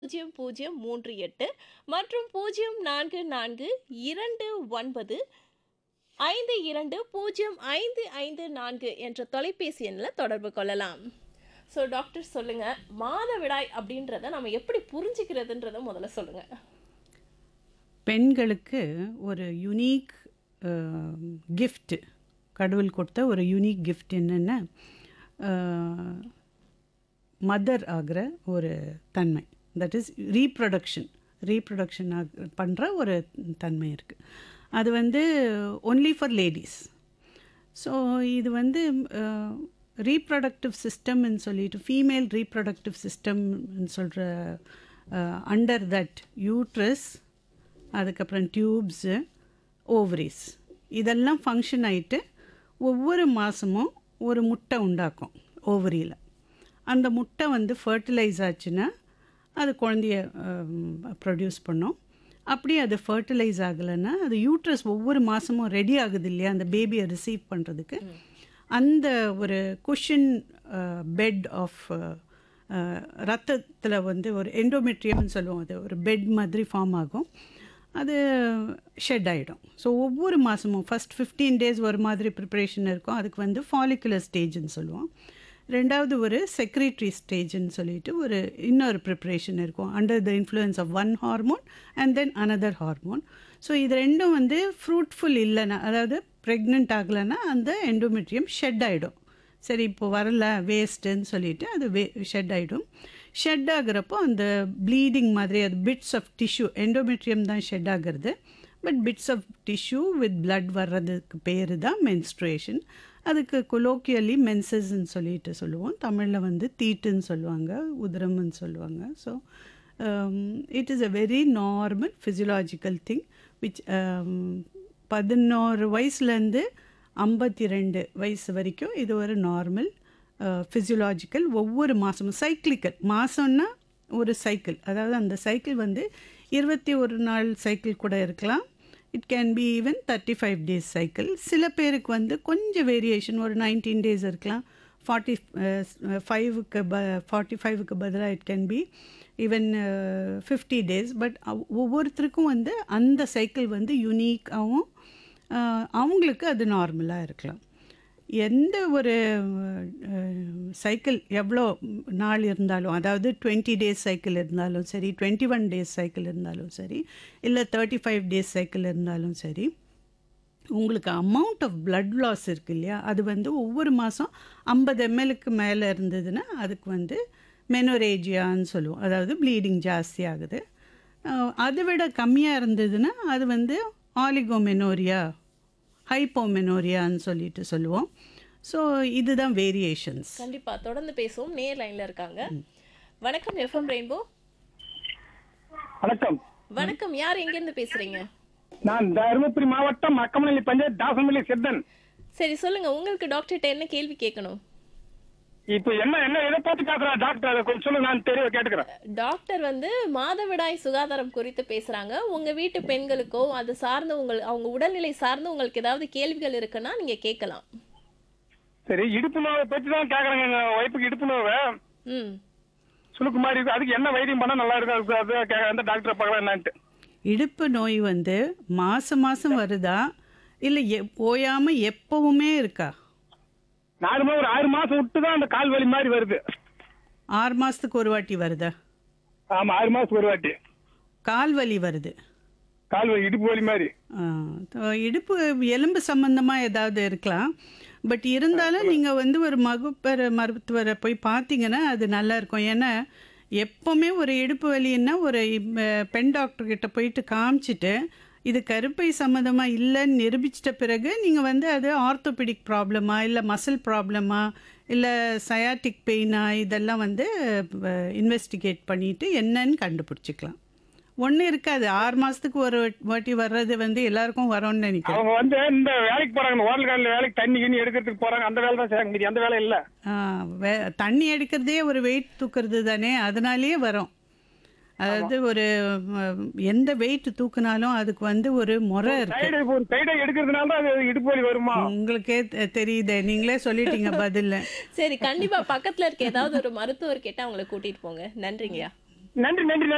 பூஜ்ஜியம் பூஜ்ஜியம் மூன்று எட்டு மற்றும் பூஜ்ஜியம் நான்கு நான்கு இரண்டு ஒன்பது ஐந்து இரண்டு பூஜ்ஜியம் ஐந்து ஐந்து நான்கு என்ற தொலைபேசி எண்ணில் தொடர்பு கொள்ளலாம் ஸோ டாக்டர் சொல்லுங்க மாதவிடாய் அப்படின்றத நம்ம எப்படி புரிஞ்சுக்கிறதுன்றத முதல்ல சொல்லுங்க பெண்களுக்கு ஒரு யுனீக் gift கடவுள் கொடுத்த ஒரு யுனீக் gift என்னென்னா மதர் ஆகிற ஒரு தன்மை தட் இஸ் ரீப்ரொடக்ஷன் ரீப்ரொடக்ஷன் ஆக பண்ணுற ஒரு தன்மை இருக்குது அது வந்து ஒன்லி ஃபார் லேடிஸ் ஸோ இது வந்து ரீப்ரொடக்டிவ் சிஸ்டம்னு சொல்லிட்டு ஃபீமேல் ரீப்ரொடக்டிவ் சிஸ்டம்னு சொல்கிற அண்டர் தட் யூட்ரஸ் அதுக்கப்புறம் டியூப்ஸு ஓவரிஸ் இதெல்லாம் ஃபங்க்ஷன் ஆகிட்டு ஒவ்வொரு மாதமும் ஒரு முட்டை உண்டாக்கும் ஓவரியில் அந்த முட்டை வந்து ஃபர்டிலைஸ் ஆச்சுன்னா அது குழந்தைய ப்ரொடியூஸ் பண்ணும் அப்படியே அது ஃபர்டிலைஸ் ஆகலைன்னா அது யூட்ரஸ் ஒவ்வொரு மாதமும் ரெடி ஆகுது இல்லையா அந்த பேபியை ரிசீவ் பண்ணுறதுக்கு அந்த ஒரு குஷன் பெட் ஆஃப் ரத்தத்தில் வந்து ஒரு எண்டோமெட்ரியம்னு சொல்லுவோம் அது ஒரு பெட் மாதிரி ஃபார்ம் ஆகும் அது ஷெட் ஆகிடும் ஸோ ஒவ்வொரு மாதமும் ஃபஸ்ட் ஃபிஃப்டீன் டேஸ் ஒரு மாதிரி ப்ரிப்ரேஷன் இருக்கும் அதுக்கு வந்து ஃபாலிகுலர் ஸ்டேஜ்னு சொல்லுவோம் ரெண்டாவது ஒரு செக்ரேட்டரி ஸ்டேஜ்னு சொல்லிட்டு ஒரு இன்னொரு ப்ரிப்ரேஷன் இருக்கும் under the influence of one hormone and then another hormone so இது ரெண்டும் வந்து ஃப்ரூட்ஃபுல் இல்லைன்னா அதாவது ப்ரெக்னென்ட் ஆகலைன்னா அந்த எண்டோமெட்ரியம் ஷெட் ஆகிடும் சரி இப்போ வரல வேஸ்ட்டுன்னு சொல்லிட்டு அது வே ஷெட் ஆகிடும் ஷெட் ஆகுறப்போ அந்த ப்ளீடிங் மாதிரி அது பிட்ஸ் ஆஃப் டிஷ்யூ எண்டோமெட்ரியம் தான் ஷெட் ஆகிறது but bits of tissue with blood வர்றதுக்கு பேர் தான் மென்ஸ்ட்ரேஷன் அதுக்கு கொலோக்கியலி மென்சஸ்ன்னு சொல்லிட்டு சொல்லுவோம் தமிழில் வந்து தீட்டுன்னு சொல்லுவாங்க உதிரம்னு சொல்லுவாங்க so it is a very normal physiological thing which பதினோரு வயசுலேருந்து ஐம்பத்தி ரெண்டு வயசு வரைக்கும் இது ஒரு நார்மல் ஃபிசியலாஜிக்கல் ஒவ்வொரு மாதமும் சைக்கிளிக்கல் மாதம்னா ஒரு சைக்கிள் அதாவது அந்த சைக்கிள் வந்து இருபத்தி ஒரு நாள் சைக்கிள் கூட இருக்கலாம் it can be even thirty five days cycle சில பேருக்கு வந்து கொஞ்சம் வேரியேஷன் ஒரு நைன்டீன் டேஸ் இருக்கலாம் ஃபார்ட்டி ஃபைவுக்கு ப ஃபார்ட்டி ஃபைவுக்கு பதிலாக it can be even fifty days but ஒவ்வொருத்தருக்கும் வந்து அந்த சைக்கிள் வந்து யுனீக்காகவும் அவங்களுக்கு அது நார்மலாக இருக்கலாம் எந்த ஒரு சைக்கிள் எவ்வளோ நாள் இருந்தாலும் அதாவது டுவெண்ட்டி டேஸ் சைக்கிள் இருந்தாலும் சரி டுவெண்ட்டி ஒன் டேஸ் சைக்கிள் இருந்தாலும் சரி இல்லை தேர்ட்டி ஃபைவ் டேஸ் சைக்கிள் இருந்தாலும் சரி உங்களுக்கு அமௌண்ட் ஆஃப் பிளட் லாஸ் இருக்கு இல்லையா அது வந்து ஒவ்வொரு மாதம் ஐம்பது எம்எல்க்கு மேலே இருந்ததுன்னா அதுக்கு வந்து மெனோரேஜியான்னு சொல்லுவோம் அதாவது ப்ளீடிங் ஜாஸ்தி ஆகுது அதை விட கம்மியாக இருந்ததுன்னா அது வந்து ஆலிகோமெனோரியா ஹைப்போமெனோரியான்னு சொல்லிட்டு சொல்லுவோம் ஸோ இதுதான் வேரியேஷன்ஸ் கண்டிப்பா தொடர்ந்து பேசுவோம் நேர் லைன்ல இருக்காங்க வணக்கம் எஃப்எம் ரெயின்போ வணக்கம் வணக்கம் யார் எங்கேருந்து பேசுறீங்க நான் தருமபுரி மாவட்டம் மக்கமநல்லி பஞ்சாயத்து தாசமல்லி சித்தன் சரி சொல்லுங்க உங்களுக்கு டாக்டர்கிட்ட என்ன கேள்வி கேட்கணும் இப்போ என்ன என்ன எதை பார்த்து பேசுறா டாக்டர் அதை கொஞ்சம் சொல்லு நான் தெரிய கேட்டுக்கிறேன் டாக்டர் வந்து மாதவிடாய் சுகாதாரம் குறித்து பேசுறாங்க உங்க வீட்டு பெண்களுக்கோ அது சார்ந்த உங்கள் அவங்க உடல்நிலை சார்ந்து உங்களுக்கு ஏதாவது கேள்விகள் இருக்குன்னா நீங்க கேட்கலாம் சரி இடுப்பு நோவை பற்றி தான் கேட்குறேங்க எங்க ஒய்ஃபுக்கு இடுப்பு நோவை ம் சுளுக்கு மாதிரி இருக்கு அதுக்கு என்ன வைத்தியம் பண்ணா நல்லா இருக்கும் அதுக்கு அது கேட்க எந்த டாக்டரை பார்க்கலாம் என்னன்ட்டு இடுப்பு நோய் வந்து மாதம் மாதம் வருதா இல்லை எ ஓயாமல் எப்பவுமே இருக்கா நாலு மாதம் ஒரு ஆறு மாசம் விட்டு தான் அந்த கால் வலி மாதிரி வருது ஆறு மாதத்துக்கு ஒரு வாட்டி வருதா ஆமா ஆறு மாசத்துக்கு ஒரு வாட்டி கால் வலி வருது கால் வலி இடுப்பு வலி மாதிரி ஆ, தோ- இடுப்பு எலும்பு சம்பந்தமாக ஏதாவது இருக்கலாம் பட் இருந்தாலும் நீங்கள் வந்து ஒரு மகுப்பர் மருத்துவரை போய் பார்த்தீங்கன்னா அது நல்லா இருக்கும் ஏன்னா எப்போவுமே ஒரு இடுப்பு வலின்னா ஒரு இம்- பெண் டாக்டர் கிட்ட போயிட்டு காமிச்சிட்டு இது கருப்பை சம்மந்தமாக இல்லைன்னு நிரூபிச்சிட்ட பிறகு நீங்கள் வந்து அது ஆர்த்தோபெடிக் ப்ராப்ளமா இல்லை மசில் ப்ராப்ளமா இல்லை சயாட்டிக் பெயினா இதெல்லாம் வந்து இன்வெஸ்டிகேட் பண்ணிவிட்டு என்னன்னு கண்டுபிடிச்சிக்கலாம் ஒன்றும் இருக்காது ஆறு மாதத்துக்கு ஒரு வாட்டி வர்றது வந்து எல்லாருக்கும் வரும்னு நினைக்கிறேன் அவங்க வந்து இந்த வேலைக்கு போறாங்க ஹோட்டல் காலில் வேலைக்கு தண்ணி கிண்ணி எடுக்கிறதுக்கு போறாங்க அந்த வேலை தான் செய்றாங்க மீதி அந்த வேலை இல்ல ஆ, வே- தண்ணி எடுக்கிறதே ஒரு வெயிட் தூக்குறது தானே அதனாலேயே வரும் அதாவது ஒரு ம், எந்த வெயிட் தூக்குனாலும் அதுக்கு வந்து ஒரு முறை இருக்கு சைடு ஒரு சைடை எடுக்கிறதுனால தான் அது இடுப்பு வலி வருமா உங்களுக்கே தெ- தெரியுதே நீங்களே சொல்லிட்டீங்க பதில்ல சரி கண்டிப்பா பக்கத்துல இருக்க ஏதாவது ஒரு மருத்துவர் கேட்டா அவங்களை கூட்டிட்டு போங்க நன்றிங்கய்யா நன்றி நன்றி நன்றி